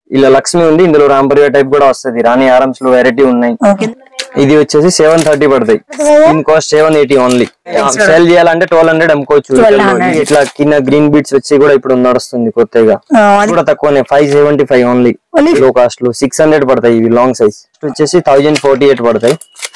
ఇలా లక్ష్మి ఉంది ఇందులో రాంపరియా టైప్ కూడా వస్తది రాణి ఆరమ్స్ లో వెరైటీ ఉన్నాయి ఓకే ఇది వచ్చేసి సెవెన్ థర్టీ పడతాయి దీని cost seven eighty only sale చేయాలంటే ట్వెల్వ్ హండ్రెడ్ అమ్ముకోవచ్చు ఇట్లా కింద గ్రీన్ బీట్స్ వచ్చి కూడా ఇప్పుడు నడుస్తుంది కొత్తగా ఆ, ఇది అది కూడా తక్కువనే five seventy five only Only- low cost లో సిక్స్ హండ్రెడ్ పడతాయి ఇవి లాంగ్ సైజ్ వచ్చేసి థౌజండ్ ఫార్టీ ఎయిట్ పడతాయి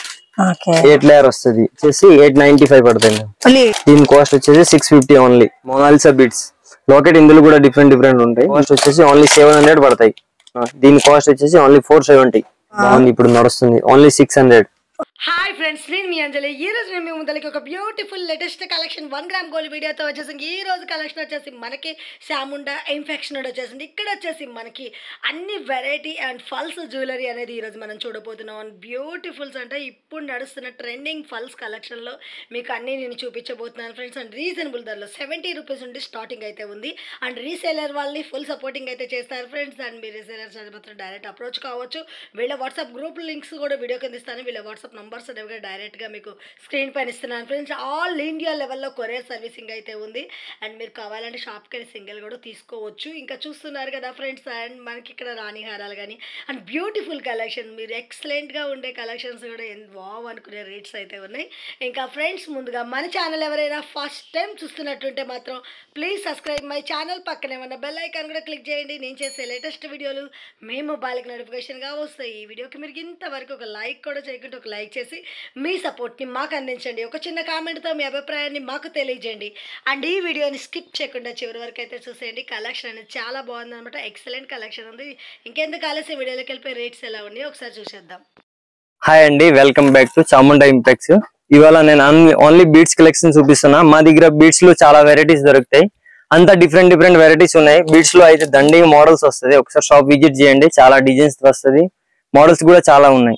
ఓకే ఎయిట్ లేయర్ వస్తుంది వచ్చేసి ఎయిట్ నైన్టీ ఫైవ్ పడతాయి మేడం ఓన్లీ దీని కాస్ట్ వచ్చేసి six fifty only Mona Lisa beads locket ఇందులో కూడా డిఫరెంట్ డిఫరెంట్ ఉంటాయి కాస్ట్ వచ్చేసి ఓన్లీ సెవెన్ హండ్రెడ్ పడతాయి ఆ, దీని కాస్ట్ వచ్చేసి ఓన్లీ ఫోర్ సెవెంటీ బాగుంది ఇప్పుడు నడుస్తుంది only six hundred hi friends నేను మీ అంజలి ఈ రోజు నేను మీ ముందరికి ఒక beautiful latest collection one gram gold వీడియోతో వచ్చేసింది ఈ రోజు కలెక్షన్ వచ్చేసి మనకి శాముండా ఇన్ఫెక్షన్ వచ్చేసింది ఇక్కడ వచ్చేసి మనకి అన్ని వెరైటీ అండ్ ఫల్స్ జ్యువెలరీ అనేది ఈరోజు మనం చూడబోతున్నాం అండ్ బ్యూటిఫుల్స్ అంటే ఇప్పుడు నడుస్తున్న ట్రెండింగ్ ఫల్స్ కలెక్షన్లో మీకు అన్ని నేను చూపించబోతున్నాను ఫ్రెండ్స్ అండ్ రీజనబుల్ ధరలో సెవెంటీ రూపీస్ నుండి స్టార్టింగ్ అయితే ఉంది అండ్ రీసేలర్ వాళ్ళని ఫుల్ సపోర్టింగ్ అయితే చేస్తారు ఫ్రెండ్స్ అండ్ మీ రీసేలర్స్ అది మాత్రం డైరెక్ట్ అప్రోచ్ కావచ్చు వీళ్ళ వాట్సాప్ గ్రూప్ లింక్స్ కూడా వీడియో కింద ఇస్తాను వీళ్ళ వాట్సాప్ నంబర్స్ అనేవి డైరెక్ట్గా మీకు స్క్రీన్ పైన ఇస్తున్నాను ఫ్రెండ్స్ ఆల్ ఇండియా లెవెల్లో కొరియర్ సర్వీసింగ్ అయితే ఉంది అండ్ మీరు కావాలంటే షాప్కి వెళ్ళి సింగిల్ కూడా తీసుకోవచ్చు ఇంకా చూస్తున్నారు కదా ఫ్రెండ్స్ అండ్ మనకి ఇక్కడ రాణి హారాలు కానీ అండ్ బ్యూటిఫుల్ కలెక్షన్ మీరు ఎక్సలెంట్గా ఉండే కలెక్షన్స్ కూడా ఎంత వావ్ అనుకునే రేట్స్ అయితే ఉన్నాయి ఇంకా ఫ్రెండ్స్ ముందుగా మన ఛానల్ ఎవరైనా ఫస్ట్ టైం చూస్తున్నట్టుంటే మాత్రం ప్లీజ్ సబ్స్క్రైబ్ మై ఛానల్ పక్కనే ఉన్న బెల్ ఐకాన్ కూడా క్లిక్ చేయండి నేను చేసే లేటెస్ట్ వీడియోలు మీ మొబైల్కి నోటిఫికేషన్గా వస్తాయి ఈ వీడియోకి మీరు ఇంతవరకు ఒక లైక్ కూడా చేయకుంటే ఒక లైక్ చేసి మీ సపోర్ట్ని మాకు అందించండి ఒక చిన్న కామెంట్తో మీ అభిప్రాయాన్ని మాకు తెలియజేయండి అండ్ ఈ వీడియోని స్కిప్ చేయకుండా చివరి వరకు అయితే చూసేయండి కలెక్షన్ అనేది చాలా బాగుంది అనమాట ఎక్సలెంట్ కలెక్షన్ ఉంది ఇంకెందుకు ఆలస్యం వీడియోలోకి వెళ్ళిపోయి రేట్స్ ఎలా ఉన్నాయో ఒకసారి చూసేద్దాం హాయ్ అండి welcome back to Chamunda impex ఇవాళ నేను ఓన్లీ బీట్స్ కలెక్షన్ చూపిస్తున్నా మా దగ్గర బీట్స్ లో చాలా వెరైటీస్ దొరుకుతాయి అంతా డిఫరెంట్ డిఫరెంట్ వెరైటీస్ ఉన్నాయి బీట్స్ లో అయితే దండి మోడల్స్ వస్తుంది ఒకసారి షాప్ విజిట్ చేయండి చాలా డిజైన్స్ వస్తుంది మోడల్స్ కూడా చాలా ఉన్నాయి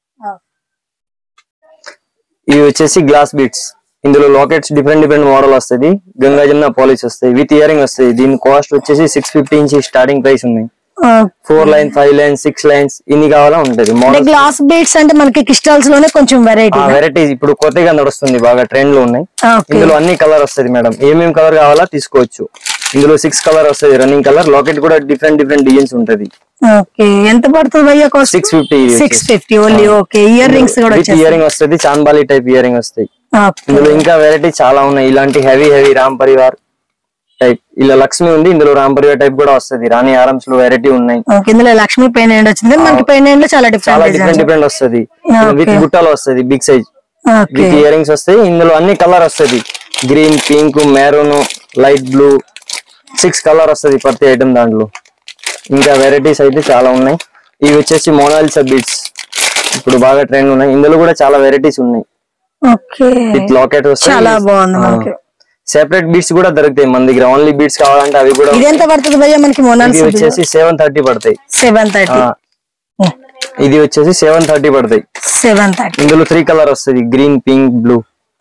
ఇవి వచ్చేసి గ్లాస్ బీట్స్ ఇందులో లాకెట్స్ డిఫరెంట్ డిఫరెంట్ మోడల్ వస్తుంది గంగా జమున పాలిష్ వస్తాయి విత్ ఇయరింగ్ వస్తాయి దీని కాస్ట్ వచ్చేసి సిక్స్ ఫిఫ్టీ నుంచి స్టార్టింగ్ ప్రైస్ ఉన్నాయి four line five lines six lines ఇన్ని కావాలా ఉంటది అంటే మోడల్ గ్లాస్ బీట్స్ అంటే మనకి క్రిస్టల్స్ లోనే కొంచెం వెరైటీ వెరైటీస్ ఇప్పుడు కొత్తగా నడుస్తుంది బాగా ట్రెండ్ లో ఉన్నాయి ఓకే ఇందులో అన్ని కలర్ వస్తుంది మేడం ఏమేం కలర్ కావాలా తీసుకోవచ్చు ఇందులో సిక్స్ కలర్ వస్తుంది రన్నింగ్ కలర్ లాకెట్ కూడా డిఫరెంట్ డిఫరెంట్ డిజైన్స్ ఉంటది ఓకే ఎంత పడుతుంది భయ్యా cost six fifty six fifty only okay earrings కూడా విత్ వచ్చేస్తాయి ఇయరింగ్ వస్తుంది చాంబాలి టైప్ ఇయరింగ్ వస్తాయి ఓకే ఇందులో ఇంకా వెరైటీ చాలా ఉన్నాయి ఇలాంటి heavy heavy Ram Parivar type ఇలా లక్ష్మి ఉంది ఇందులో రామ్ పరివార్ టైప్ కూడా వస్తుంది రాణి ఆరమ్స్ లో వెరైటీ ఉన్నాయి ఓకే ఇందులో లక్ష్మీ పెయిన్ ఎండ్ వచ్చింది మనకి పెయిన్ ఎండ్ లో చాలా చాలా డిఫరెంట్ డిఫరెంట్ డిఫరెంట్ వస్తుంది విత్ Okay. బుట్టాలు వస్తుంది big size okay with earrings వస్తాయి ఇందులో అన్ని కలర్ వస్తుంది green pink maroon light blue six colour వస్తుంది ప్రతి ఐటమ్ దాంట్లో ఇంకా వెరైటీస్ అయితే చాలా ఉన్నాయి ఇవి వచ్చేసి మోనాలిసా బీట్స్ ఇప్పుడు బాగా ట్రెండ్ ఉన్నాయి ఇందులో కూడా చాలా వెరైటీస్ ఉన్నాయి ఓకే విత్ లాకెట్ చాలా బాగుంది మనకి సెపరేట్ బీట్స్ కూడా దొరుకుతాయి మన దగ్గర ఓన్లీ బీట్స్ కావాలంటే అవి కూడా ఇది ఎంత పడుతుంది భయ్యా మనకి ఇది మొనాల్సి వచ్చేసి సెవెన్ థర్టీ పడతాయి సెవెన్ థర్టీ ఆ, ఇది వచ్చేసి సెవెన్ థర్టీ పడతాయి సెవెన్ థర్టీ ఇందులో త్రీ కలర్ వస్తుంది గ్రీన్ పింక్ బ్లూ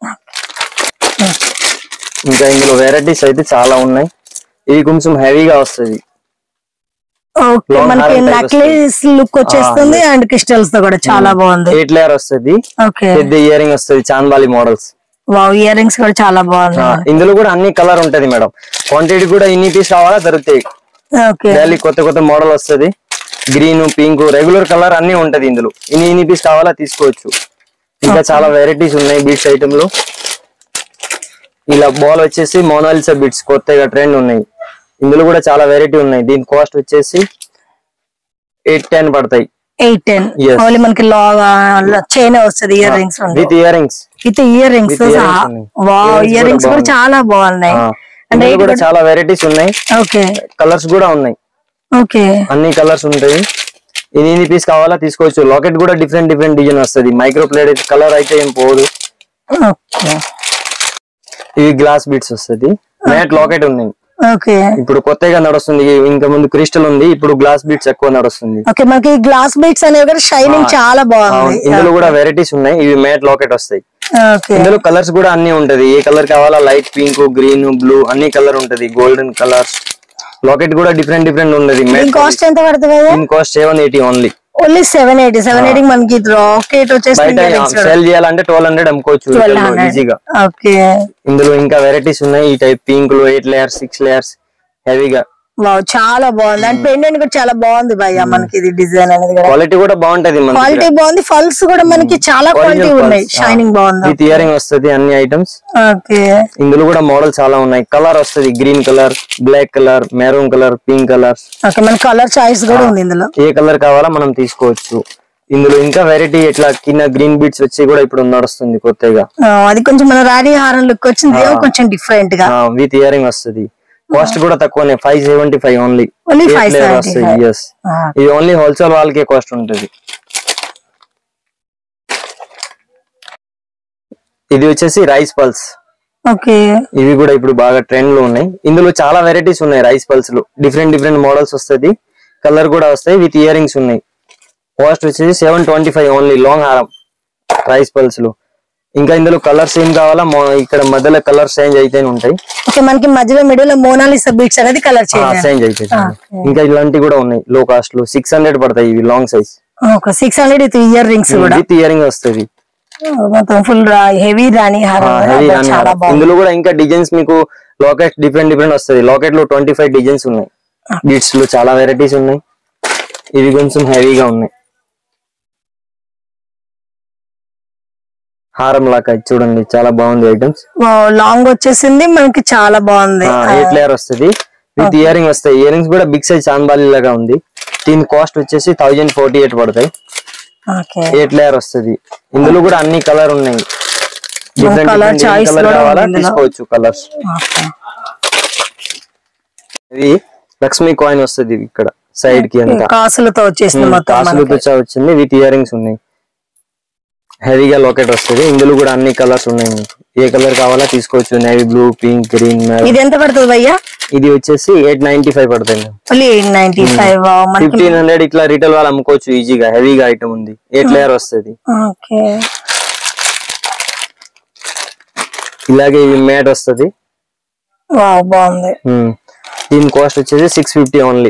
ఇంకా ఇందులో వెరైటీస్ అయితే చాలా ఉన్నాయి ఇవి కొంచెం హెవీగా వస్తుంది ఓకే Long మనకి hair type నెక్లెస్ లుక్ వచ్చేస్తుంది అండ్ క్రిస్టల్స్ తో కూడా చాలా బాగుంది ఎయిట్ లేయర్ వస్తుంది ఓకే పెద్ద ఇయరింగ్ వస్తుంది చాందాలి మోడల్స్ వావ్ ఇయర్ రింగ్స్ కూడా చాలా బాగుంది ఇందులో కూడా అన్ని కలర్ ఉంటది మేడం క్వాంటిటీ కూడా ఇన్ని పీస్ కావాలా దొరుకుతాయి ఓకే డైలీ కొత్త కొత్త మోడల్ వస్తుంది గ్రీన్ పింక్ రెగ్యులర్ కలర్ అన్ని ఉంటది ఇందులో ఇన్ని ఇన్ని పీస్ కావాలా తీసుకోవచ్చు ఇంకా చాలా వెరైటీస్ ఉన్నాయి బీట్స్ ఐటమ్ లో ఇలా బాల్ వచ్చేసి మోనాలిసా బీట్స్ కొత్తగా ట్రెండ్ ఉన్నాయి ఇందులో కూడా చాలా వెరైటీ ఉన్నాయి దీని కాస్ట్ వచ్చేసి ఎయిట్ టెన్ పడతాయి ఎయిట్ టెన్ Yes. ఓన్లీ మనకి లాగా చైన్ వస్తుంది earrings with earrings with earrings With earrings ఉన్నాయి. వావ్ Earrings ఇయర్ కూడా రింగ్స్ కూడా బాగున్నాయి. చాలా బాగున్నాయి అండ్ ఇందులో కూడా చాలా వెరైటీస్ ఉన్నాయి ఓకే కలర్స్ కూడా ఉన్నాయి ఓకే అన్ని కలర్స్ ఉంటాయి ఇది ఎన్ని పీస్ కావాలా తీసుకోవచ్చు లాకెట్ కూడా డిఫరెంట్ డిఫరెంట్ డిజైన్ వస్తుంది మైక్రో ప్లేట్ కలర్ అయితే ఏం పోదు ఓకే ఇవి గ్లాస్ బీట్స్ వస్తుంది మ్యాట్ లాకెట్ ఉన్నాయి ఓకే ఇప్పుడు కొత్తగా నడుస్తుంది ఇంకా ముందు క్రిస్టల్ ఉంది ఇప్పుడు గ్లాస్ బీట్స్ ఎక్కువ నడుస్తుంది ఓకే మనకి గ్లాస్ బీట్స్ అనేవి కూడా షైనింగ్ చాలా బాగుంది అవును, ఇందులో కూడా వెరైటీస్ ఉన్నాయి ఇవి మ్యాట్ లాకెట్ వస్తాయి ఓకే ఇందులో కలర్స్ కూడా అన్ని ఉంటది ఏ కలర్ కావాలా లైట్ పింక్ గ్రీన్ బ్లూ అన్ని కలర్ ఉంటది గోల్డెన్ కలర్స్ లాకెట్ కూడా డిఫరెంట్ డిఫరెంట్ ఉన్నది దీని కాస్ట్ ఎంత పడుతుంది దీని cost seven eighty only only seven eighty seven eighty మనకి రాకెట్ వచ్చేసి బయట సేల్ చేయాలంటే ట్వెల్వ్ హండ్రెడ్ అమ్ముకోవచ్చు ఈజీగా ఓకే ఇందులో ఇంకా వెరైటీస్ ఉన్నాయి ఈ టైప్ పింక్ లో ఎయిట్ లేయర్స్ సిక్స్ లేయర్స్ హెవీగా వావ్ చాలా బాగుంది అండ్ పెండెంట్ కూడా చాలా బాగుంది భయ్య మనకి ఇది డిజైన్ అనేది కూడా క్వాలిటీ కూడా బాగుంటది మన క్వాలిటీ బాగుంది ఫల్స్ కూడా మనకి చాలా క్వాలిటీ ఉన్నాయి షైనింగ్ బాగుంది విత్ ఇయరింగ్ వస్తది అన్ని ఐటమ్స్ ఓకే ఇందులో కూడా మోడల్ చాలా ఉన్నాయి కలర్ వస్తది green colour black colour maroon colour pink colour okay మన కలర్ చాయిస్ కూడా ఉంది ఇందులో ఏ కలర్ కావాలా మనం తీసుకోవచ్చు ఇందులో ఇంకా వెరైటీ ఇట్లా కింద గ్రీన్ బీట్స్ వచ్చి కూడా ఇప్పుడు నడుస్తుంది కొత్తగా ఆ, అది కొంచెం మన రాణి హారం లుక్ వచ్చింది ఇదేమో కొంచెం డిఫరెంట్ గా విత్ ఇయరింగ్ వస్తది కాస్ట్ కూడా తక్కువనే five seventy five only Only 575. Yes ఆ, ఇది ఓన్లీ హోల్సేల్ వాళ్ళకే కాస్ట్ ఉంటది ఇది వచ్చేసి రైస్ పల్స్ ఓకే ఇవి కూడా ఇప్పుడు బాగా ట్రెండ్ లో ఉన్నాయి ఇందులో చాలా వెరైటీస్ ఉన్నాయి రైస్ పల్స్ లో డిఫరెంట్ డిఫరెంట్ మోడల్స్ వస్తుంది కలర్ కూడా వస్తాయి విత్ ఇయరింగ్స్ ఉన్నాయి కాస్ట్ వచ్చేసి seven twenty five only long హారం రైస్ పల్స్ లో ఇంకా ఇందులో కలర్స్ ఏం కావాలా మొ- ఇక్కడ మధ్యలో కలర్స్ చేంజ్ అయితేనే ఉంటాయి ఓకే మనకి మధ్యలో మిడిల్ లో మోనాలిసా బీట్స్ అనేది కలర్ చేంజ్ చేంజ్ అయితాయి ఇంకా ఇలాంటివి కూడా ఉన్నాయి లో కాస్ట్ లో సిక్స్ హండ్రెడ్ పడతాయి ఇవి లాంగ్ సైజ్ ఒక six hundred with earrings కూడా విత్ ఇయరింగ్ వస్తుంది మొత్తం ఫుల్ హెవీ రాణి హారం కూడా. హెవీ అబ్బా, చాలా బాగుంది ఇందులో కూడా ఇంకా డిజైన్స్ మీకు లాకెట్ డిఫరెంట్ డిఫరెంట్ వస్తుంది లాకెట్ లో ట్వంటీ ఫైవ్ డిజైన్స్ ఉన్నాయి బీట్స్ లో చాలా వెరైటీస్ ఉన్నాయి ఇవి కొంచెం హెవీగా ఉన్నాయి హారం లాగా ఇది చూడండి చాలా బాగుంది ఐటమ్స్ లాంగ్ వచ్చేసింది మనకి చాలా బాగుంది ఎయిట్ లేయర్ వస్తుంది విత్ ఇయరింగ్ వస్తాయి ఇయరింగ్స్ కూడా బిగ్ సైజ్ చాంబాలి లాగా ఉంది దీని కాస్ట్ వచ్చేసి థౌజండ్ ఫోర్టీ ఎయిట్ పడతాయి ఓకే ఎయిట్ లేయర్ వస్తుంది ఇందులో కూడా అన్ని కలర్ ఉన్నాయి different colour different choice colour కూడా కావాలా ఉంది ఇందులో. తీసుకోవచ్చు కలర్స్ ఇది లక్ష్మీ కాయిన్ వస్తుంది ఇక్కడ సైడ్ కి అంతా కాసులతో వచ్చేసింది మొత్తం కాసులు మనకి. తుచ్చా వచ్చింది విత్ ఇయరింగ్స్ ఉన్నాయి హెవీగా లాకెట్ వస్తుంది ఇందులో కూడా అన్ని కలర్స్ ఉన్నాయి మీకు ఏ కలర్ కావాలా తీసుకోవచ్చు నేవీ బ్లూ పింక్ గ్రీన్ ఇది ఎంత పడుతుంది భయ్యా ఇది వచ్చేసి ఎయిట్ నైన్టీ ఫైవ్ పడుతుంది ఓన్లీ ఎయిట్ నైన్టీ ఫైవ్ మనకి ఫిఫ్టీన్ హండ్రెడ్ ఇట్లా రిటైల్ వాళ్ళు అమ్ముకోవచ్చు ఈజీగా హెవీగా ఐటమ్ ఉంది ఎయిట్ లేయర్ వస్తుంది ఓకే ఇలాగే ఇవి మ్యాట్ వస్తుంది వావ్ బాగుంది దీని కాస్ట్ వచ్చేసి six fifty only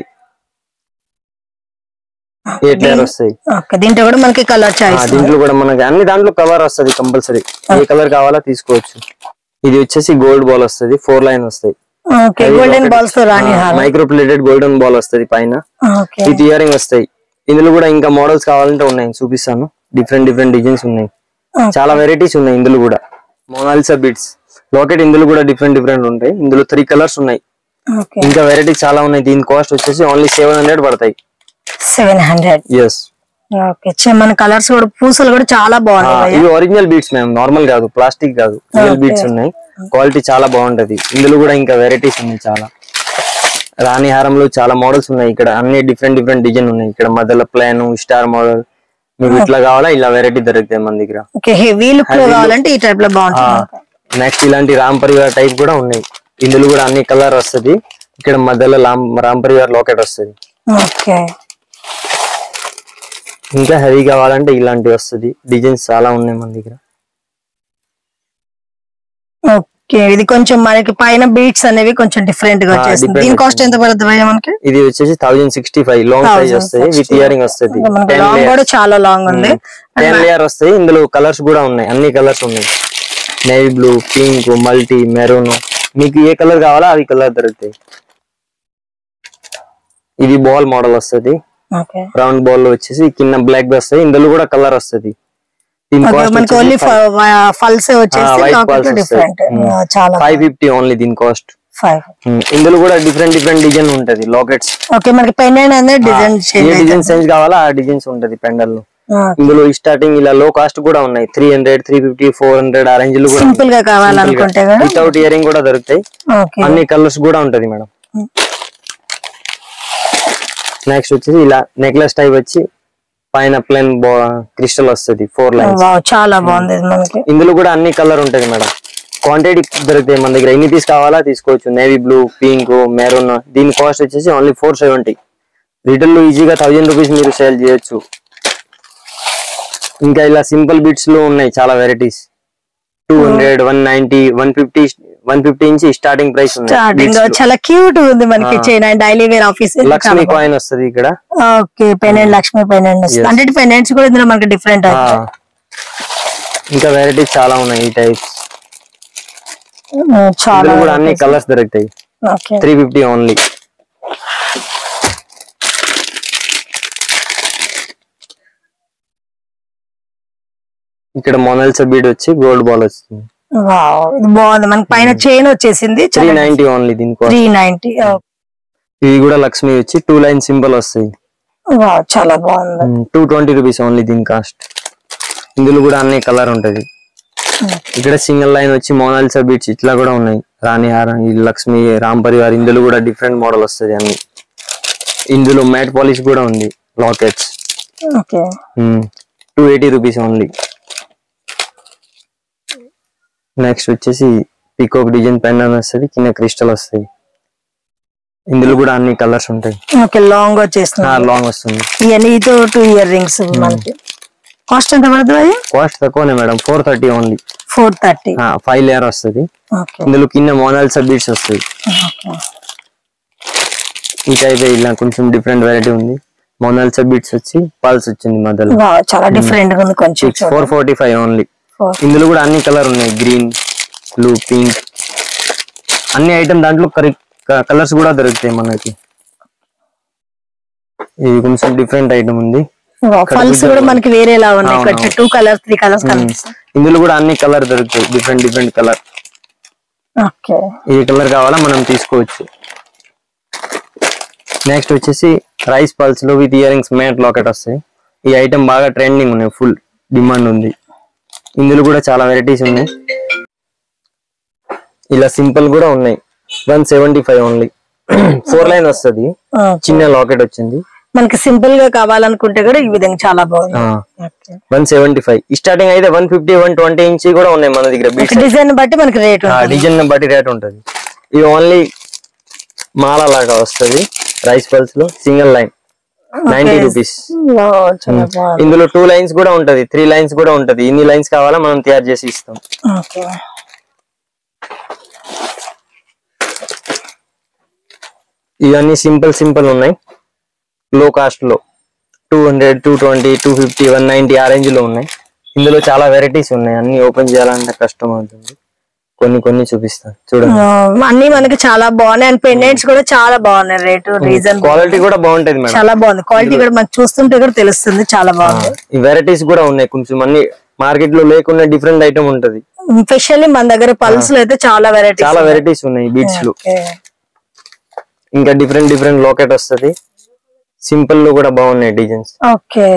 eight layer వస్తాయి ఓకే దీంట్లో కూడా మనకి కలర్ ఆ, చాయిస్ దీంట్లో కూడా మనకి అన్ని దాంట్లో కలర్ వస్తది కంపల్సరీ ఏ కలర్ కావాలా తీసుకోవచ్చు ఇది వచ్చేసి గోల్డ్ బాల్ వస్తది ఫోర్ లైన్ వస్తాయి ఓకే గోల్డెన్ బాల్స్ తో రాణి హారం మైక్రో ప్లేటెడ్ గోల్డెన్ బాల్ వస్తది పైన ఓకే విత్ ఇయరింగ్ వస్తాయి ఇందులో కూడా ఇంకా మోడల్స్ కావాలంటే ఉన్నాయి చూపిస్తాను డిఫరెంట్ డిఫరెంట్ డిజైన్స్ ఉన్నాయి చాలా వెరైటీస్ ఉన్నాయి ఇందులో కూడా మోనాలిసా బిట్స్ లాకెట్ ఇందులో కూడా డిఫరెంట్ డిఫరెంట్ ఉంటాయి ఇందులో త్రీ కలర్స్ ఉన్నాయి ఓకే ఇంకా వెరైటీస్ చాలా ఉన్నాయి దీని కాస్ట్ వచ్చేసి ఓన్లీ సెవెన్ హండ్రెడ్ పడతాయి సెవెన్ హండ్రెడ్ ఎస్ ఓకే చే- మన కలర్స్ కూడా పూసలు కూడా చాలా బాగున్నాయి భయ్యా. ఇవి ఒరిజినల్ బీట్స్ మ్యామ్ నార్మల్ కాదు ప్లాస్టిక్ కాదు రియల్ బీట్స్ ఉన్నాయి క్వాలిటీ చాలా బాగుంటది ఇందులో కూడా ఇంకా వెరైటీస్ ఉన్నాయి చాలా రాణి హారంలో చాలా మోడల్స్ ఉన్నాయి ఇక్కడ అన్ని డిఫరెంట్ డిఫరెంట్ డిజైన్ ఉన్నాయి ఇక్కడ మధ్యలో ప్లాన్ స్టార్ మోడల్ మీకు ఇట్లా కావాలా ఇలా వెరైటీ దొరుకుతాయి మన దగ్గర ఓకే హెవీ లుక్ లో కావాలంటే ఈ టైప్ లో బాగుంటుంది నెక్స్ట్ ఇలాంటి రామ్ పరివార్ టైప్ కూడా ఉన్నాయి ఇందులో కూడా అన్ని కలర్ వస్తది ఇక్కడ మధ్యలో రామ్ రామ్ పరివార్ లాకెట్ వస్తది ఓకే ఇంకా హెవీ కావాలంటే ఇలాంటివి వస్తది డిజైన్స్ చాలా ఉన్నాయి మన దగ్గర ఓకే ఇది కొంచెం మనకి పైన బీట్స్ అనేవి కొంచెం డిఫరెంట్ గా ఆ, వచ్చేస్తుంది different దీని కాస్ట్ ఎంత పడుతుంది భయ్యా మనకి ఇది వచ్చేసి thousand sixty five long size వస్తాయి విత్ ఇయరింగ్ వస్తది మనకి టెన్ లాంగ్ కూడా చాలా లాంగ్ ఉంది టెన్ లేయర్ వస్తాయి ఇందులో కలర్స్ కూడా ఉన్నాయి అన్ని కలర్స్ ఉన్నాయి navy blue pink multi maroon మీకు ఏ కలర్ కావాలో అవి కలర్ దొరుకుతాయి ఇది బాల్ మోడల్ వస్తది ఓకే రౌండ్ బాల్ లో వచ్చేసి కింద బ్లాక్ వస్తాయి ఇందులో కూడా కలర్ వస్తది దీని ఓకే మనకి ఓన్లీ ఫల్స్ వచ్చేసి white లాకెట్ balls డిఫరెంట్ వస్తాయి. చాలా ఫైవ్ ఫిఫ్టీ ఓన్లీ దీని కాస్ట్ ఫైవ్ ఇందులో కూడా డిఫరెంట్ డిఫరెంట్ డిజైన్ ఉంటది లాకెట్స్ ఓకే మనకి పెండెంట్ అనేది డిజైన్ ఏ చేంజ్ డిజైన్ సైజ్ కావాలా ఆ డిజైన్స్ ఉంటది పెండల్ లో ఇందులో స్టార్టింగ్ ఇలా లో కాస్ట్ కూడా ఉన్నాయి three hundred three fifty four hundred ఆ రేంజ్ లో కూడా సింపుల్ గా కావాలనుకుంటే కూడా వితౌట్ ఇయరింగ్ కూడా దొరుకుతాయి ఓకే అన్ని కలర్స్ కూడా ఉంటది మేడం నెక్స్ట్ వచ్చేసి ఇలా నెక్లెస్ టైప్ వచ్చి పైన ప్లేన్ క్రిస్టల్ వస్తది ఫోర్ లైన్స్ వావ్ చాలా బాగుంది ఇది మనకి ఇందులో కూడా అన్ని కలర్ ఉంటది మేడం క్వాంటిటీ దొరుకుతాయి మన దగ్గర ఎన్ని పీస్ కావాలా తీసుకోవచ్చు నేవీ బ్లూ పింక్ మెరూన్ దీని కాస్ట్ వచ్చేసి ఓన్లీ ఫోర్ సెవెంటీ రిటైల్ లో ఈజీగా థౌజండ్ రూపీస్ మీరు సేల్ చేయొచ్చు ఇంకా ఇలా సింపుల్ బిట్స్ లో ఉన్నాయి చాలా varieties two hundred one ninety one fifty one fifty నుంచి స్టార్టింగ్ ప్రైస్ స్టార్టింగ్ చాలా క్యూట్ ఉంది మనకి China daily wear office Lakshmi coin వస్తది ఇక్కడ ఓకే పెండెంట్ లక్ష్మీ పెండెంట్ అంటే పెండెంట్స్ కూడా ఇందులో మనకి డిఫరెంట్ ఆ, ఇంకా వెరైటీస్ చాలా ఉన్నాయి ఈ టైప్స్ చాలా ఇందులో కూడా అన్ని కలర్స్ దొరుకుతాయి ఓకే త్రీ ఫిఫ్టీ ఓన్లీ ఇక్కడ మొనల్సా బీడ్ వచ్చి గోల్డ్ బాల్ వస్తుంది వావ్ ఇది బాగుంది మనకి పైన చైన్ వచ్చేసింది త్రీ నైన్టీ ఓన్లీ దీని కాస్ట్ త్రీ నైన్టీ ఇవి కూడా లక్ష్మి వచ్చి టూ లైన్ సింబల్ వస్తాయి వావ్ చాలా బాగుంది టూ ట్వంటీ రూపీస్ ఓన్లీ దీని కాస్ట్ ఇందులో కూడా అన్ని కలర్ ఉంటది ఇక్కడ సింగిల్ లైన్ వచ్చి మోనాలిసా బీట్స్ ఇట్లా కూడా ఉన్నాయి రాణి హారం ఈ లక్ష్మి రామ్ పరివార్ ఇందులో కూడా డిఫరెంట్ మోడల్ వస్తుంది అన్ని ఇందులో మ్యాట్ పాలిష్ కూడా ఉంది lockets okay two eighty rupees only next వచ్చేసి పికోక్ డిజైన్ పెండన్ వస్తుంది కింద క్రిస్టల్ వస్తాయి ఇందులో కూడా అన్ని కలర్స్ ఉంటాయి ఓకే లాంగ్ వచ్చేస్తుంది లాంగ్ వస్తుంది ఇవన్నీ ఇతో టూ ఇయర్ రింగ్స్ మనకి కాస్ట్ ఎంత పడుతుంది అది కాస్ట్ తక్కువనే madam four thirty only four thirty five layer వస్తుంది ఓకే ఇందులో కింద మోనాల్సా బీట్స్ వస్తాయి ఈ టైప్ ఇలా కొంచెం డిఫరెంట్ వెరైటీ ఉంది మోనాల్సా బీట్స్ వచ్చి పల్స్ వచ్చింది మధ్యలో వావ్ చాలా డిఫరెంట్ గా ఉంది కొంచెం four forty five only Four. ఇందులో కూడా అన్ని కలర్ ఉన్నాయి గ్రీన్ బ్లూ పింక్ అన్ని ఐటమ్ దాంట్లో కలర్స్ కూడా దొరుకుతాయి మనకి ఇది కొంచెం డిఫరెంట్ ఐటమ్ ఉంది ఫల్స్ కూడా మనకి వేరేలా ఉన్నాయి ఇక్కడ అవునవును. టూ కలర్స్ త్రీ కలర్స్ కనిపిస్తాయి ఇందులో కూడా అన్ని కలర్ దొరుకుతాయి డిఫరెంట్ డిఫరెంట్ కలర్ ఓకే ఏ కలర్ కావాలా మనం తీసుకోవచ్చు నెక్స్ట్ వచ్చేసి రైస్ పల్స్ లో with earrings matte locket వస్తాయి ఈ ఐటమ్ బాగా ట్రెండింగ్ ఉన్నాయి ఫుల్ డిమాండ్ ఉంది ఇందులో కూడా చాలా వెరైటీస్ ఉన్నాయి ఇలా సింపుల్ కూడా ఉన్నాయి one seventy five only four line వస్తుంది చిన్న లాకెట్ వచ్చింది మనకి సింపుల్ గా కావాలనుకుంటే కూడా ఈ విధంగా చాలా బాగుంది okay one seventy five starting అయితే వన్ ఫిఫ్టీ వన్ ట్వంటీ ఇంచి కూడా ఉన్నాయి మన దగ్గర బీట్స్ డిజైన్ బట్టి మనకి రేట్ ఉంటుంది డిజైన్ బట్టి రేట్ ఉంటది ఇది ఓన్లీ మాల లాగా వస్తది రైస్ పల్స్ లో single line ninety rupees wow, చాలా బాగుంది ఇందులో టూ లైన్స్ కూడా ఉంటది త్రీ లైన్స్ కూడా ఉంటది ఇన్ని లైన్స్ కావాలా మనం తయారు చేసి ఇస్తాం ఓకే ఇవన్నీ సింపుల్ సింపుల్ ఉన్నాయి లో కాస్ట్ లో two hundred two twenty two fifty one ninety ఆ రేంజ్ లో ఉన్నాయి ఇందులో చాలా వెరైటీస్ ఉన్నాయి అన్ని ఓపెన్ చేయాలంటే కష్టం అవుతుంది కొన్ని కొన్ని చూపిస్తాను చూడండి ఆ, అన్ని మనకి చాలా బాగున్నాయి అండ్ పెండెంట్స్ కూడా చాలా బాగున్నాయి రేటు రీజన్ క్వాలిటీ కూడా బాగుంటది మేడం చాలా బాగుంది క్వాలిటీ కూడా మనకి చూస్తుంటే కూడా తెలుస్తుంది చాలా బాగుంది ఈ వెరైటీస్ కూడా ఉన్నాయి కొంచెం అన్ని మార్కెట్ లో లేకుండా డిఫరెంట్ ఐటమ్ ఉంటది స్పెషల్లీ మన దగ్గర పల్స్ లో అయితే చాలా వెరైటీ చాలా వెరైటీస్ ఉన్నాయి బీట్స్ లో ఇంకా డిఫరెంట్ డిఫరెంట్ లోకెట్ వస్తది సింపుల్ లో కూడా బాగున్నాయి డిజైన్స్ ఓకే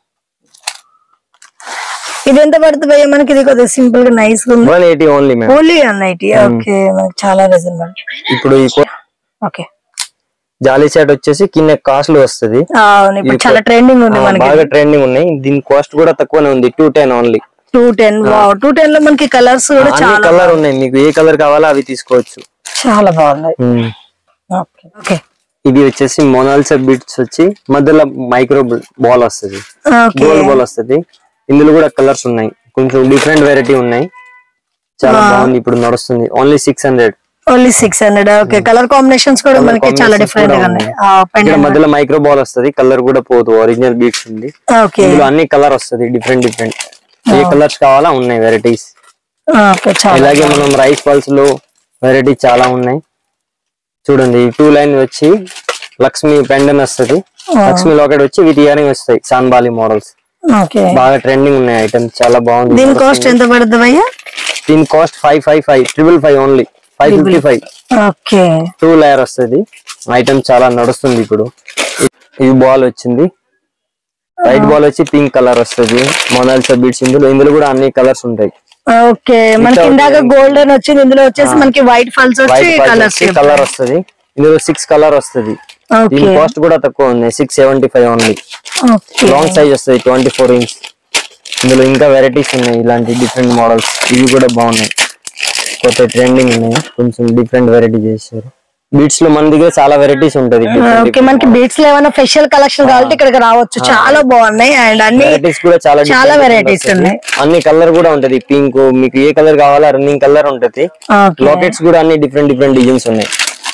ఇది ఎంత పడుతుంది భయ్య మనకి ఇది కొద్దిగా సింపుల్ గా నైస్ గా ఉంది one eighty only madam only అన్నైటి ఓకే మనకి చాలా రీజనబుల్ ఇప్పుడు ఈ కో- ఓకే జాలీ సెట్ వచ్చేసి కింద కాస్ట్లు వస్తది అవును ఇప్పుడు చాలా ట్రెండింగ్ ఉంది ఆ, మనకి బాగా ట్రెండింగ్ ఉన్నాయి దీని కాస్ట్ కూడా తక్కువనే ఉంది two ten only two ten two ten లో మనకి కలర్స్ కూడా అన్ని చాలా కలర్ ఉన్నాయి మీకు ఏ కలర్ కావాలో అవి తీసుకోవచ్చు చాలా బాగున్నాయి ఉమ్. ఓకే ఓకే ఇది వచ్చేసి మొనాల్సా బిట్స్ వచ్చి మధ్యలో మైక్రో బాల్ వస్తది ఓకే గోల్డ్ బాల్ వస్తది ఇందులో కూడా కలర్స్ ఉన్నాయి కొంచెం డిఫరెంట్ వెరైటీ ఉన్నాయి చాలా బాగుంది ఇప్పుడు నడుస్తుంది only six hundred only six hundred okay colour combinations కూడా Colour మనకి చాలా combinations డిఫరెంట్ కూడా గా ఉన్నాయి ఉన్నాయి. ఇక్కడ మధ్యలో మైక్రో బాల్ వస్తది కలర్ కూడా పోదు ఒరిజినల్ బీట్స్ ఉంది ఓకే ఇందులో అన్ని కలర్ వస్తది డిఫరెంట్ డిఫరెంట్ ఏ కలర్స్ కావాలా ఉన్నాయి వెరైటీస్ ఓకే చాలా ఇలాగే మనం రైస్ పల్స్ లో వెరైటీ చాలా ఉన్నాయి చూడండి టూ లైన్ వచ్చి లక్ష్మి పెండన్ వస్తది లక్ష్మి లాకెట్ వచ్చి విత్ ఇయరింగ్ వస్తాయి సాన్బాలి మోడల్స్ ఓకే బాగా ట్రెండింగ్ ఉన్నాయి ఐటమ్స్ చాలా బాగుంది దీని కాస్ట్ ఎంత పడుతుంది భయ్యా దీని cost five five five triple five only five fifty five okay two layer వస్తుంది ఐటమ్ చాలా నడుస్తుంది ఇప్పుడు ఈ బాల్ వచ్చింది వైట్ బాల్ వచ్చి పింక్ కలర్ వస్తుంది మొనాల్సా బీట్స్ ఇందులో ఇందులో కూడా అన్ని కలర్స్ ఉంటాయి ఓకే మనకి ఇందాక గోల్డెన్ వచ్చింది ఇందులో వచ్చేసి మనకి వైట్ ఫల్స్ వచ్చి వైట్ కలర్స్ కలర్ వస్తుంది ఇందులో సిక్స్ కలర్ వస్తుంది ఓకే దీని కాస్ట్ కూడా తక్కువ ఉంది six seventy five only okay long size వస్తుంది ట్వంటీ ఫోర్ ఇంచ్ ఇందులో ఇంకా వెరైటీస్ ఉన్నాయి ఇలాంటి డిఫరెంట్ మోడల్స్ ఇవి కూడా బాగున్నాయి కొత్త ట్రెండింగ్ ఉన్నాయి కొంచెం డిఫరెంట్ వెరైటీ చేశారు బీట్స్ లో మన దగ్గర చాలా వెరైటీస్ ఉంటది ఓకే మనకి బీట్స్ లో ఏమైనా స్పెషల్ కలెక్షన్ కావాలంటే ఇక్కడికి రావచ్చు చాలా బాగున్నాయి అండ్ అన్ని వెరైటీస్ కూడా చాలా చాలా different varieties వస్తది. ఉన్నాయి. అన్ని కలర్ కూడా ఉంటది పింక్ మీకు ఏ కలర్ కావాలా రన్నింగ్ కలర్ ఉంటది ఓకే లాకెట్స్ కూడా అన్ని డిఫరెంట్ డిఫరెంట్ డిజైన్స్ ఉన్నాయి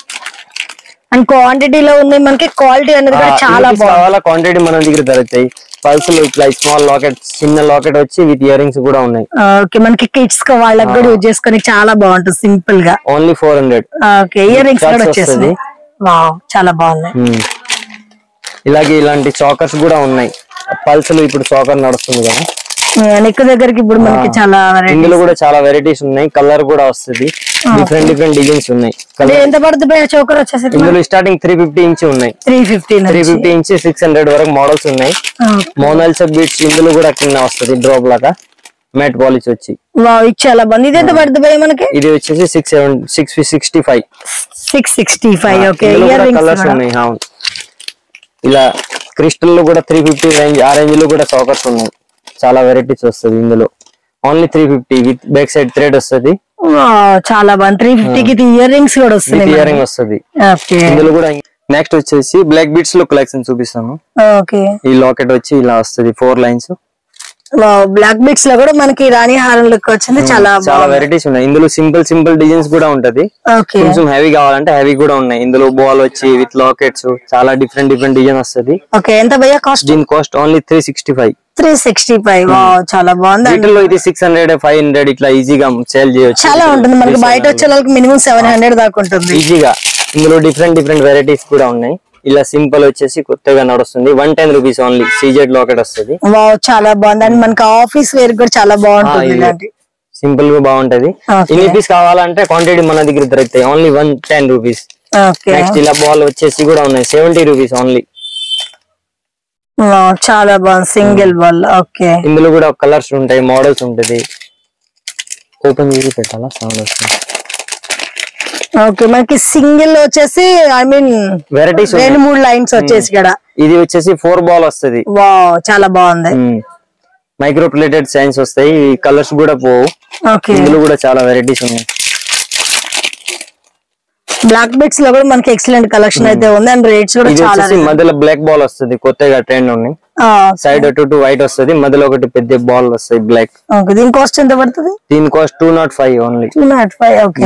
అండ్ క్వాంటిటీలో ఉంది మనకి క్వాలిటీ అనేది కూడా చాలా Earrings బాగుంది కావాలా క్వాంటిటీ మన దగ్గర దొరుకుతాయి పల్స్ లో ఇట్లా స్మాల్ లాకెట్ చిన్న లాకెట్ వచ్చి విత్ ఇయర్ రింగ్స్ కూడా ఉన్నాయి ఓకే మనకి కిడ్స్ వాళ్ళకి కూడా యూజ్ చేసుకొని చాలా బాగుంటుంది సింపుల్ గా only four hundred okay earrings కూడా Chucks వచ్చేసింది వావ్ చాలా బాగున్నాయి ఇలాగే ఇలాంటి చాకర్స్ కూడా ఉన్నాయి పల్స్ లో ఇప్పుడు చాకర్ నడుస్తుంది కదా నెక్ దగ్గరికి ఇప్పుడు మనకి చాలా variety- ఇందులో కూడా చాలా వెరైటీస్ ఉన్నాయి కలర్ కూడా వస్తుంది డిఫరెంట్ డిఫరెంట్ డిజైన్స్ ఉన్నాయి అంటే కలర్ ఎంత పడుతుంది చోకర్ వచ్చేసి ఇందులో స్టార్టింగ్ త్రీ ఫిఫ్టీ ఇంచ్ ఉన్నాయి three fifty three fifty inch six hundred వరకు మోడల్స్ ఉన్నాయి మోనాల్సా బీట్స్ ఇందులో కూడా కింద వస్తుంది డ్రాప్ లాగా మ్యాట్ పాలిష్ వచ్చి వావ్ ఇది చాలా బాగుంది ఇది ఎంత పడుతుంది భయ్య మనకి ఇది వచ్చేసి six seven six sixty five six sixty five okay ఇందులో ఇయర్ కూడా కలర్స్ రింగ్స్ ఉన్నాయి అవును ఇలా క్రిస్టల్ లో కూడా త్రీ ఫిఫ్టీ రేంజ్ ఆ రేంజ్ లో కూడా సాకర్స్ ఉన్నాయి చాలా వెరైటీస్ వస్తుంది ఇందులో only three fifty with back side thread వస్తుంది చాలా బాగుంది త్రీ ఫిఫ్టీకి ఇయర్ రింగ్స్ కూడా విత్ వస్తున్నాయి ఇయరింగ్ వస్తుంది ఓకే ఇందులో కూడా నెక్స్ట్ వచ్చేసి బ్లాక్ బీట్స్ లో కలెక్షన్ చూపిస్తాను ఓకే ఈ లాకెట్ వచ్చి ఇలా వస్తుంది ఫోర్ లైన్స్ బ్లాక్ బిట్స్ లో కూడా మనకి రాణి హారం లుక్ వచ్చింది చాలా చాలా వెరైటీస్ ఉన్నాయి ఇందులో సింపుల్ సింపుల్ డిజైన్స్ కూడా ఉంటది ఓకే కొంచెం హెవీ కావాలంటే హెవీ కూడా ఉన్నాయి ఇందులో బాల్ వచ్చి విత్ లాకెట్స్ చాలా డిఫరెంట్ డిఫరెంట్ డిజైన్ వస్తుంది ఓకే ఎంత భయ్య కాస్ట్ దీని cost only three sixty five three sixty five చాలా బాగుంది అండి. వీటిలో ఇది సిక్స్ హండ్రెడ్ ఫైవ్ హండ్రెడ్ ఇట్లా ఈజీగా సేల్ చేయొచ్చు చాలా ఉంటుంది మనకి బయట వచ్చే వాళ్ళకి మినిమం సెవెన్ హండ్రెడ్ దాకా ఉంటుంది ఈజీగా ఇందులో డిఫరెంట్ డిఫరెంట్ వెరైటీస్ కూడా ఉన్నాయి ఇలా సింపుల్ వచ్చేసి కొత్తగా నడుస్తుంది one ten rupees only CZ locket వస్తుంది వావ్ చాలా బాగుంది అండ్ మనకి ఆఫీస్ వేర్ కూడా చాలా బాగుంటుంది ఇది ఇలాంటి సింపుల్ గా బాగుంటది Okay. ఇన్ని పీస్ కావాలంటే క్వాంటిటీ మన దగ్గర దొరుకుతాయి only one ten rupees okay next ఇలా బాల్ వచ్చేసి కూడా ఉన్నాయి సెవెంటీ రూపీస్ ఓన్లీ చాలా బాగుంది సింగిల్ బాల్ ఓకే ఇందులో కూడా కలర్స్ ఉంటాయి మోడల్స్ ఉంటది ఓపెన్ చేసి పెట్టాలా సౌండ్ వస్తుంది ఓకే మనకి సింగిల్ వచ్చేసి ఐ మీన్ వెరైటీస్ రెండు మూడు లైన్స్ వచ్చేసి ఇక్కడ ఇది వచ్చేసి ఫోర్ బాల్ వస్తది వావ్ చాలా బాగుంది మైక్రో ప్లేటెడ్ సైన్స్ వస్తాయి కలర్స్ కూడా పోవు ఓకే ఇందులో కూడా చాలా వెరైటీస్ ఉన్నాయి బ్లాక్ బిట్స్ లో కూడా మనకి ఎక్సలెంట్ కలెక్షన్ అయితే ఉంది అండ్ రేట్స్ కూడా ఇది చాలా వచ్చేసి మధ్యలో బ్లాక్ బాల్ వస్తుంది కొత్తగా ట్రెండ్ ఉన్నాయి సైడ్ అటు టు వైట్ వస్తుంది మధ్యలో ఒకటి పెద్ద బాల్ వస్తాయి బ్లాక్ ఓకే దీని కాస్ట్ ఎంత పడుతుంది దీని cost two not five only two not five okay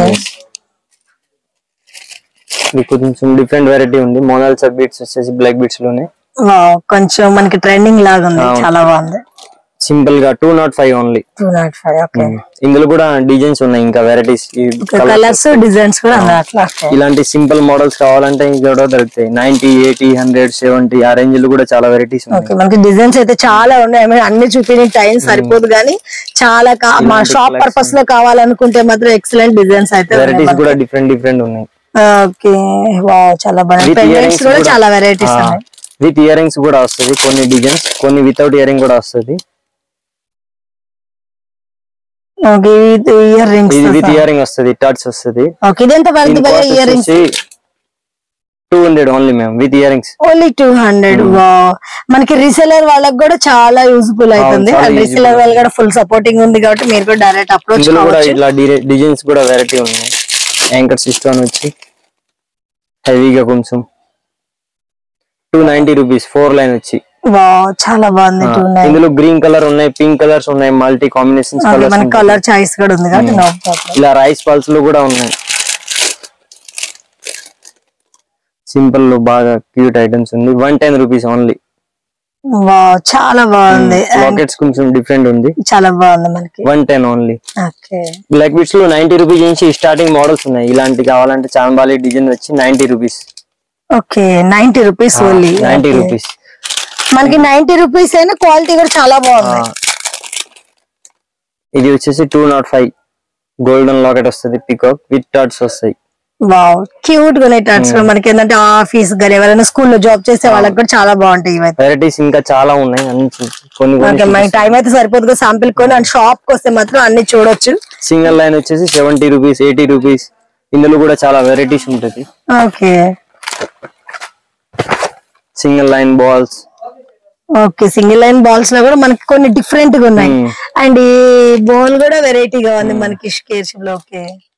ఇది కొంచెం డిఫరెంట్ వెరైటీ ఉంది మోనాల్సా బీట్స్ వచ్చేసి బ్లాక్ బీట్స్ లోనే వావ్ కొంచెం మనకి ట్రెండింగ్ లాగా ఉంది అవును. చాలా బాగుంది సింపుల్ గా two not five only two not five okay ఇందులో కూడా డిజైన్స్ ఉన్నాయి ఇంకా వెరైటీస్ కలర్స్ డిజైన్స్ కూడా ఉన్నాయి అట్లా okay. ఇలాంటి సింపుల్ మోడల్స్ కావాలంటే ఇంకా కూడా దొరుకుతాయి నైన్టీ ఎయిటీ హండ్రెడ్ సెవెంటీ ఆ రేంజ్ లో కూడా చాలా వెరైటీస్ ఉన్నాయి ఓకే మనకి డిజైన్స్ అయితే చాలా ఉన్నాయి I mean, అన్ని చూపించిన టైం సరిపోదు కానీ చాలా కా- మా ఇలాంటి షాప్ పర్పస్ లో కావాలనుకుంటే మాత్రం ఎక్సలెంట్ డిజైన్స్ అయితే వెరైటీస్ కూడా డిఫరెంట్ డిఫరెంట్ ఉన్నాయి ఓకే వావ్ చాలా బాగుంది With పెండెంట్స్ earrings కూడా కూడా- చాలా వెరైటీస్ ఉన్నాయి విత్ ఇయర్ రింగ్స్ కూడా వస్తుంది కొన్ని డిజైన్స్ కొన్ని వితౌట్ ఇయరింగ్ కూడా వస్తుంది ఓకే ఇయర్ రింగ్స్ ఇది విత్ ఇయరింగ్ వస్తుంది టచ్ వస్తుంది ఓకే ఇది ఎంత పడుతుంది భయ్య earrings two hundred only ma'am with earrings only two hundred మనకి రీసెలర్ వాళ్ళకి కూడా చాలా యూజ్ఫుల్ అవుతుంది చాలా అండ్ useful. రీసెలర్ వాళ్ళు కూడా ఫుల్ సపోర్టింగ్ ఉంది కాబట్టి మీరు కూడా డైరెక్ట్ అప్రోచ్ ఇందులో కూడా కావచ్చు ఇట్లా డిజైన్స్ కూడా వెరైటీ ఉన్నాయి యాంకర్ సిస్టమ్ వచ్చి హెవీగా కొంచెం two ninety rupees four line వచ్చి వావ్ చాలా బాగుంది టూ నైన్ ఇందులో గ్రీన్ కలర్ ఉన్నాయి పింక్ కలర్స్ ఉన్నాయి మల్టీ కాంబినేషన్స్ కలర్స్ మనకి కలర్ చాయిస్ కూడా ఉంది కాబట్టి నో ప్రాబ్లం ఇలా రైస్ పల్స్ లో కూడా ఉన్నాయి సింపుల్ లో బాగా క్యూట్ ఐటమ్స్ ఉంది one ten rupees only wow చాలా బాగుంది And లాకెట్స్ కొంచెం డిఫరెంట్ ఉంది చాలా బాగుంది మనకి one ten only okay black beads లో నైన్టీ రూపీస్ నుంచి స్టార్టింగ్ మోడల్స్ ఉన్నాయి ఇలాంటి కావాలంటే చాంబాలి డిజైన్ వచ్చి ninety rupees okay ninety rupees only ninety rupees మనకి నైన్టీ రూపీస్ అయినా క్వాలిటీ కూడా చాలా బాగుంది ఇది వచ్చేసి two not five golden locket వస్తుంది పికాక్ విత్ టాట్స్ వస్తాయి వావ్ క్యూట్ గా టచ్ మనకి ఏంటంటే ఆఫీస్ కానీ ఎవరైనా స్కూల్లో జాబ్ చేసే వాళ్ళకి కూడా చాలా బాగుంటాయి ఇవైతే వెరైటీస్ ఇంకా చాలా ఉన్నాయి అన్ని చూ- కొన్ని ఓకే మనకి టైం అయితే సరిపోదు శాంపిల్ కొని అండ్ షాప్ కి వస్తే మాత్రం అన్ని చూడొచ్చు సింగిల్ లైన్ వచ్చేసి సెవెంటీ రూపీస్ ఎయిటీ రూపీస్ ఇందులో కూడా చాలా వెరైటీస్ ఉంటుంది okay single line balls okay single line balls లో కూడా మనకి కొన్ని డిఫరెంట్ గా ఉన్నాయి అండ్ ఈ బాల్ కూడా వెరైటీగా ఉంది మనకి స్కేర్ షిప్ లో ఓకే